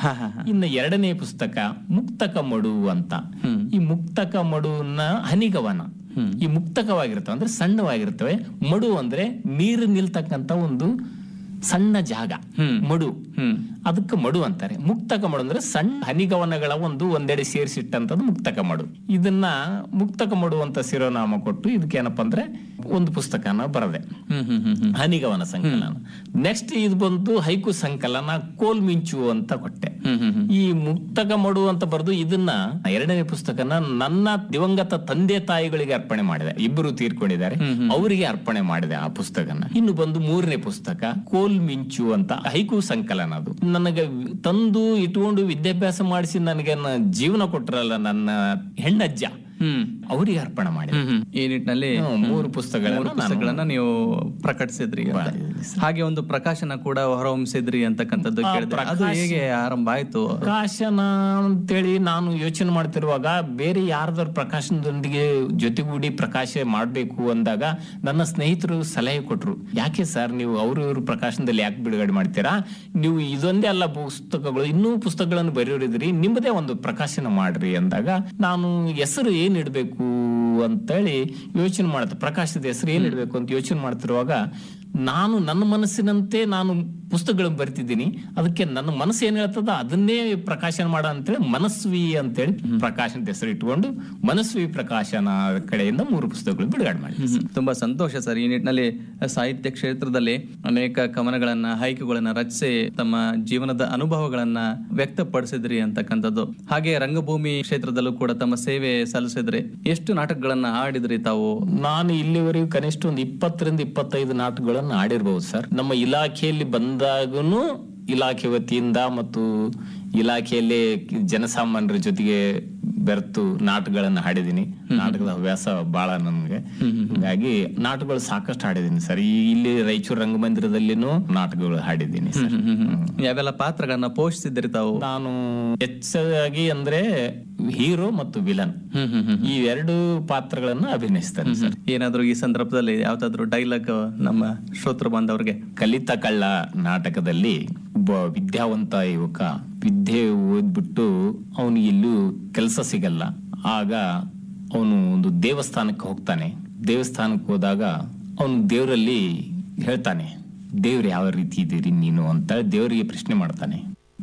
ಹಾ ಹಾ ಹಾ. ಇನ್ನು ಎರಡನೇ ಪುಸ್ತಕ ಮುಕ್ತಕ ಮಡು ಅಂತ ಹ್ಮ್. ಈ ಮುಕ್ತಕ ಮಡುನ ಹನಿಗವನ ಹ್ಮ್. ಈ ಮುಕ್ತಕವಾಗಿರ್ತವೆ ಅಂದ್ರೆ ಸಣ್ಣವಾಗಿರ್ತವೆ ಮಡು ಅಂದ್ರೆ ನೀರು ನಿಲ್ತಕ್ಕಂತ ಒಂದು ಸಣ್ಣ ಜಾಗ ಹ್ಮ್. ಮಡು ಹ್ಮ್ ಅದಕ್ಕೆ ಮಡು ಅಂತಾರೆ ಮುಕ್ತಕ ಮಡು ಅಂದ್ರೆ ಸಣ್ಣ ಹನಿಗವನಗಳ ಒಂದು ಒಂದೆಡೆ ಸೇರಿಸಿಟ್ಟಂತದ್ದು ಮುಕ್ತಕ ಮಡು ಇದನ್ನ ಮುಕ್ತಕ ಮಡು ಅಂತ ಶಿರೋನಾಮ ಕೊಟ್ಟು ಇದಕ್ಕೇನಪ್ಪ ಅಂದ್ರೆ ಒಂದು ಪುಸ್ತಕನ ಬರದೆ ಹ್ಮ್ ಹ್ಮ್ ಹ್ಮ್ ಹ್ಮ್ ಹನಿಗವನ ಸಂಕಲನ ನೆಕ್ಸ್ಟ್ ಇದು ಬಂದು ಹೈಕು ಸಂಕಲನ ಕೋಲ್ ಮಿಂಚು ಅಂತ ಕೊಟ್ಟೆ ಹ್ಮ್ ಹ್ಮ್ ಹ್ಮ್ ಈ ಮುಕ್ತಕ ಮಡು ಅಂತ ಬರೆದು ಇದನ್ನ ಎರಡನೇ ಪುಸ್ತಕನ ನನ್ನ ದಿವಂಗತ ತಂದೆ ತಾಯಿಗಳಿಗೆ ಅರ್ಪಣೆ ಮಾಡಿದೆ ಇಬ್ಬರು ತೀರ್ಕೊಂಡಿದ್ದಾರೆ ಅವರಿಗೆ ಅರ್ಪಣೆ ಮಾಡಿದೆ ಆ ಪುಸ್ತಕನ ಇನ್ನು ಬಂದು ಮೂರನೇ ಪುಸ್ತಕ ಕೋಲ್ ಮಿಂಚು ಅಂತ ಹೈಕು ಸಂಕಲನ ಅದು ನನಗೆ ವಿ- ತಂದು ಇಟ್ಕೊಂಡು ವಿದ್ಯಾಭ್ಯಾಸ ಮಾಡಿಸಿ ನನಗೆ ನ- ಜೀವನ ಕೊಟ್ರಲ್ಲ ನನ್ನ ಹೆಣ್ಣಜ್ಜ ಹ್ಮ್ ಅವರಿಗೆ ಅರ್ಪಣೆ ಮಾಡಿದೆ ಹ್ಮ್ ಹ್ಮ್. ಈ ನಿಟ್ಟಿನಲ್ಲಿ ಹ್ಮ್, ಮೂರು ಪುಸ್ತಕಗಳನ್ನ ಮೂರು ನಾನು ಪುಸ್ತಕಗಳನ್ನ ನೀವು ಪ್ರಕಟಿಸಿದ್ರಿ ಅಂತ. ಬರೆದಿದ್ದೀನಿ ಹಾಗೆ ಒಂದು ಪ್ರಕಾಶನ ಕೂಡ ಹೊರಹೊಮ್ಮಿಸಿದ್ರಿ ಅಂತಕ್ಕಂಥದ್ದು ಆ ಕೇಳಿದೆ ಅದು ಪ್ರಕಾಶ- ಹೇಗೆ ಆರಂಭ ಆಯ್ತು ಪ್ರಕಾಶನ ಅಂತೇಳಿ ನಾನು ಯೋಚನೆ ಮಾಡ್ತಿರುವಾಗ ಬೇರೆ ಯಾರ್ದಾರು ಪ್ರಕಾಶನದೊಂದಿಗೆ ಜೊತೆಗೂಡಿ ಪ್ರಕಾಶ ಮಾಡಬೇಕು ಅಂದಾಗ ನನ್ನ ಸ್ನೇಹಿತರು ಸಲಹೆ ಕೊಟ್ರು ಯಾಕೆ ಸರ್ ನೀವು ಅವರು ಇವರು ಪ್ರಕಾಶನದಲ್ಲಿ ಯಾಕೆ ಬಿಡುಗಡೆ ಮಾಡ್ತೀರಾ ನೀವು ಇದೊಂದೇ ಅಲ್ಲ ಪುಸ್ತಕಗಳು ಇನ್ನೂ ಪುಸ್ತಕಗಳನ್ನು ಬರೆಯೋರಿದ್ರಿ ನಿಮ್ಮದೇ ಒಂದು ಪ್ರಕಾಶನ ಮಾಡ್ರಿ ಅಂದಾಗ ನಾನು ಹೆಸರು ಏನ್ ಇಡಬೇಕು ಅಂತೇಳಿ ಯೋಚನೆ ಮಾಡುತ್ತೆ ಪ್ರಕಾಶದ ಹೆಸರು ಏನ್ ಇಡಬೇಕು ಅಂತ ಯೋಚನೆ ಮಾಡ್ತಿರುವಾಗ ನಾನು ನನ್ನ ಮನಸ್ಸಿನಂತೆ ನಾನು ಪುಸ್ತಕಗಳನ್ನು ಬರ್ತಿದ್ದೀನಿ ಅದಕ್ಕೆ ನನ್ನ ಮನಸ್ಸು ಏನ್ ಹೇಳ್ತದ ಅದನ್ನೇ ಪ್ರಕಾಶನ ಮಾಡ ಅಂತೇಳಿ ಮನಸ್ವಿ ಅಂತೇಳಿ ಪ್ರಕಾಶನದ ಹೆಸರು ಇಟ್ಕೊಂಡು ಮನಸ್ವಿ ಪ್ರಕಾಶನ ಕಡೆಯಿಂದ ಮೂರು ಪುಸ್ತಕಗಳು ಬಿಡುಗಡೆ ಮಾಡಿ ಹ್ಮ್. ತುಂಬಾ ಸಂತೋಷ ಸರ್ ಈ ನಿಟ್ಟಿನಲ್ಲಿ ಸಾಹಿತ್ಯ ಕ್ಷೇತ್ರದಲ್ಲಿ ಅನೇಕ ಕವನಗಳನ್ನ ಹೈಕುಗಳನ್ನ ರಚಿಸಿ ತಮ್ಮ ಜೀವನದ ಅನುಭವಗಳನ್ನ ವ್ಯಕ್ತಪಡಿಸಿದ್ರಿ ಅಂತಕ್ಕಂಥದ್ದು ಹಾಗೆ ರಂಗಭೂಮಿ ಕ್ಷೇತ್ರದಲ್ಲೂ ಕೂಡ ತಮ್ಮ ಸೇವೆ ಸಲ್ಲಿಸಿದ್ರಿ ಎಷ್ಟು ನಾಟಕಗಳನ್ನ ಆಡಿದ್ರಿ ತಾವು ನಾನು ಇಲ್ಲಿವರೆಗೂ ಕನಿಷ್ಠ ಒಂದು ಇಪ್ಪತ್ತರಿಂದ ಇಪ್ಪತ್ತೈದು ನಾಟಕಗಳನ್ನು ಆಡಿರ್ಬಹುದು ಸರ್ ನಮ್ಮ ಇಲಾಖೆಯಲ್ಲಿ ಬಂದಾಗನು ಇಲಾಖೆ ವತಿಯಿಂದ ಮತ್ತು ಇಲಾಖೆಯಲ್ಲಿ ಜನಸಾಮಾನ್ಯರ ಜೊತೆಗೆ ಬೆರೆತು ನಾಟಕಗಳನ್ನು ಹಾಡಿದ್ದೀನಿ ನಾಟಕದ ಹವ್ಯಾಸ ಬಹಳ ನನ್ಗೆ ಹೀಗಾಗಿ ನಾಟಕಗಳು ಸಾಕಷ್ಟು ಹಾಡಿದ್ದೀನಿ ಸರ್ ಈ ಇಲ್ಲಿ ರಾಯಚೂರು ರಂಗಮಂದಿರದಲ್ಲಿನೂ ನಾಟಕಗಳು ಹಾಡಿದ್ದೀನಿ ಸರ್ ಯಾವೆಲ್ಲ ಪಾತ್ರಗಳನ್ನ ಪೋಷಿಸಿದ್ರಿ ತಾವು ನಾನು ಹೆಚ್ಚಾಗಿ ಅಂದ್ರೆ ಹೀರೋ ಮತ್ತು ವಿಲನ್ ಹ್ಮ್ ಹ್ಮ್ ಹ್ಮ್ ಈ ಎರಡು ಪಾತ್ರಗಳನ್ನು ಅಭಿನಯಿಸ್ತೇನೆ ಸರ್ ಏನಾದ್ರು ಈ ಸಂದರ್ಭದಲ್ಲಿ ಯಾವ್ದಾದ್ರು ಡೈಲಾಗ್ ನಮ್ಮ ಶ್ರೋತೃ ಬಾಂಧವ್ರಿಗೆ ಕಲಿತ ಕಳ್ಳ ನಾಟಕದಲ್ಲಿ ಒಬ್ಬ ವಿದ್ಯಾವಂತ ಯುವಕ ವಿದ್ಯೆ ಓದ್ಬಿಟ್ಟು ಅವನಿಗೆ ಎಲ್ಲೂ ಕೆಲಸ ಸಿಗಲ್ಲ ಆಗ ಅವನು ಒಂದು ದೇವಸ್ಥಾನಕ್ಕೆ ಹೋಗ್ತಾನೆ ದೇವಸ್ಥಾನಕ್ಕೆ ಹೋದಾಗ ಅವನು ದೇವರಲ್ಲಿ ಹೇಳ್ತಾನೆ ದೇವ್ರು ಯಾವ ರೀತಿ ಇದ್ದೀರಿ ನೀನು ಅಂತ ದೇವರಿಗೆ ಪ್ರಶ್ನೆ ಮಾಡ್ತಾನೆ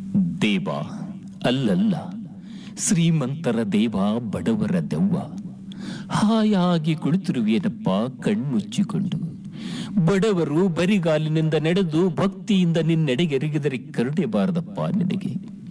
ದೇವ ಅಲ್ಲಲ್ಲ ಶ್ರೀಮಂತರ ದೇವ ಬಡವರ ದೆವ್ವ ಹಾಯಾಗಿ ಕುಳಿತಿರುವೇನಪ್ಪ ಕಣ್ಮುಚ್ಚಿಕೊಂಡು ಬಡವರು ಬರಿಗಾಲಿನಿಂದ ನಡೆದು ಭಕ್ತಿಯಿಂದ ನಿನ್ನೆಡೆಗೆರಗಿದರೆ ಕರುಣೆ ಬಾರದಪ್ಪ ನಿನಗೆ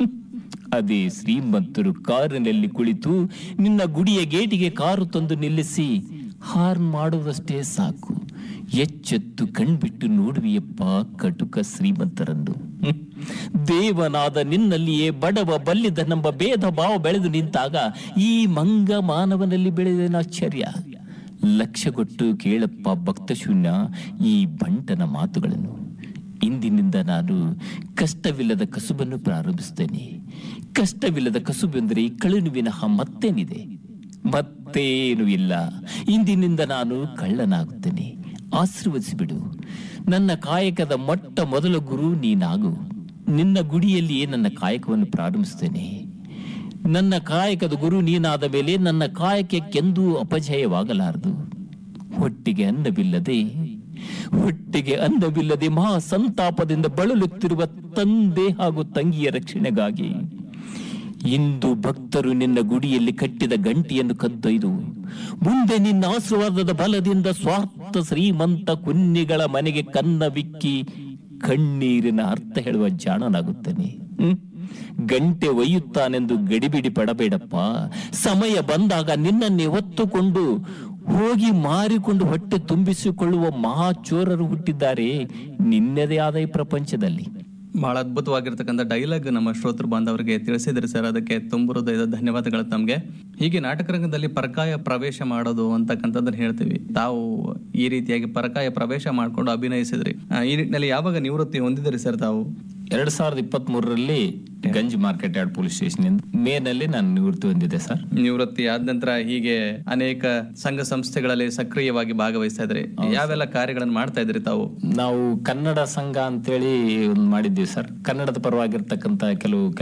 ಅದೇ ಶ್ರೀಮಂತರು ಕಾರಿನಲ್ಲಿ ಕುಳಿತು ನಿನ್ನ ಗುಡಿಯ ಗೇಟಿಗೆ ಕಾರು ತಂದು ನಿಲ್ಲಿಸಿ ಹಾರ್ನ್ ಮಾಡುವುದಷ್ಟೇ ಸಾಕು ಎಚ್ಚೆತ್ತು ಕಣ್ಬಿಟ್ಟು ನೋಡುವಿಯಪ್ಪ ಕಟುಕ ಶ್ರೀಮಂತರನ್ನು ಹ್ಮ್. ದೇವನಾದ ನಿನ್ನಲ್ಲಿಯೇ ಬಡವ ಬಲ್ಲಿದನೆಂಬ ಭೇದ ಭಾವ ಬೆಳೆದು ನಿಂತಾಗ ಈ ಮಂಗ ಮಾನವನಲ್ಲಿ ಬೆಳೆದ ಆಶ್ಚರ್ಯ ಲಕ್ಷ್ಯ ಕೊಟ್ಟು ಕೇಳಪ್ಪ ಭಕ್ತ ಶೂನ್ಯ ಈ ಬಂಟನ ಮಾತುಗಳನ್ನು ಇಂದಿನಿಂದ ನಾನು ಕಷ್ಟವಿಲ್ಲದ ಕಸುಬನ್ನು ಪ್ರಾರಂಭಿಸ್ತೇನೆ ಕಷ್ಟವಿಲ್ಲದ ಕಸುಬೆಂದರೆ ಕಳುನು ವಿನಃ ಮತ್ತೇನಿದೆ ಮತ್ತೇನು ಇಲ್ಲ ಇಂದಿನಿಂದ ನಾನು ಕಳ್ಳನಾಗುತ್ತೇನೆ ಆಶೀರ್ವದಿಸಿಬಿಡು ನನ್ನ ಕಾಯಕದ ಮೊಟ್ಟ ಮೊದಲ ಗುರು ನೀನಾಗು ನಿನ್ನ ಗುಡಿಯಲ್ಲಿಯೇ ನನ್ನ ಕಾಯಕವನ್ನು ಪ್ರಾರಂಭಿಸ್ತೇನೆ ನನ್ನ ಕಾಯಕದ ಗುರು ನೀನಾದ ಮೇಲೆ ನನ್ನ ಕಾಯಕಕ್ಕೆಂದೂ ಅಪಜಯವಾಗಲಾರದು ಹೊಟ್ಟಿಗೆ ಅನ್ನವಿಲ್ಲದೆ ಹೊಟ್ಟಿಗೆ ಅನ್ನವಿಲ್ಲದೆ ಮಹಾ ಸಂತಾಪದಿಂದ ಬಳಲುತ್ತಿರುವ ತಂದೆ ಹಾಗೂ ತಂಗಿಯ ರಕ್ಷಣೆಗಾಗಿ ಇಂದು ಭಕ್ತರು ನಿನ್ನ ಗುಡಿಯಲ್ಲಿ ಕಟ್ಟಿದ ಗಂಟಿಯನ್ನು ಕದ್ದೊಯ್ದು ಮುಂದೆ ನಿನ್ನ ಆಶೀರ್ವಾದದ ಬಲದಿಂದ ಸ್ವಾರ್ಥ ಶ್ರೀಮಂತ ಕುನ್ನಿಗಳ ಮನೆಗೆ ಕನ್ನ ಬಿಕ್ಕಿ ಕಣ್ಣೀರಿನ ಅರ್ಥ ಹೇಳುವ ಜಾಣನಾಗುತ್ತೇನೆ ಹ್ಮ್? ಗಂಟೆ ಒಯ್ಯುತ್ತಾನೆಂದು ಗಡಿಬಿಡಿ ಪಡಬೇಡಪ್ಪ ಸಮಯ ಬಂದಾಗ ನಿನ್ನನ್ನೇ ಹೊತ್ತುಕೊಂಡು ಹೋಗಿ ಮಾರಿಕೊಂಡು ಹೊಟ್ಟೆ ತುಂಬಿಸಿಕೊಳ್ಳುವ ಮಹಾಚೋರರು ಹುಟ್ಟಿದ್ದಾರೆ ನಿನ್ನದೇ ಆದ ಈ ಪ್ರಪಂಚದಲ್ಲಿ ಬಹಳ ಅದ್ಭುತವಾಗಿರ್ತಕ್ಕಂಥ ಡೈಲಾಗ್ ನಮ್ಮ ಶ್ರೋತೃ ಬಾಂಧವರಿಗೆ ತಿಳಿಸಿದ್ರಿ ಸರ್ ಅದಕ್ಕೆ ತುಂಬ ಹೃದಯದ ಧನ್ಯವಾದಗಳು ತಮಗೆ ಹೀಗೆ ನಾಟಕ ರಂಗದಲ್ಲಿ ಪರಕಾಯ ಪ್ರವೇಶ ಮಾಡೋದು ಅಂತಕ್ಕಂಥದ್ದನ್ನ ಹೇಳ್ತೀವಿ ತಾವು ಈ ರೀತಿಯಾಗಿ ಪರಕಾಯ ಪ್ರವೇಶ ಮಾಡ್ಕೊಂಡು ಅಭಿನಯಿಸಿದ್ರಿ ಆ, ಈ ನಿಟ್ಟಿನಲ್ಲಿ ಯಾವಾಗ ನಿವೃತ್ತಿ ಹೊಂದಿದ್ರಿ ಸರ್ ತಾವು ಎರಡ್ ಸಾವಿರದ ಇಪ್ಪತ್ತ್ ಮೂರರಲ್ಲಿ Ganj market yard police station ಮೇನಲ್ಲಿ ನಾನು ನಿವೃತ್ತಿ ಹೊಂದಿದೆ ಸರ್ ನಿವೃತ್ತಿ ಆದ ನಂತರ ಹೀಗೆ ಅನೇಕ ಸಂಘ ಸಂಸ್ಥೆಗಳಲ್ಲಿ ಸಕ್ರಿಯವಾಗಿ ಭಾಗವಹಿಸ್ತಾ ಇದ್ರಿ ಯಾವೆಲ್ಲ ಕಾರ್ಯಗಳನ್ನು ಮಾಡ್ತಾ ಇದ್ರಿ ತಾವು ನಾವು ಕನ್ನಡ ಸಂಘ ಅಂತೇಳಿ ಒಂದು ಮಾಡಿದ್ದೀವಿ ಸರ್ ಕನ್ನಡದ ಪರವಾಗಿರ್ತಕ್ಕಂಥ ಕೆಲವು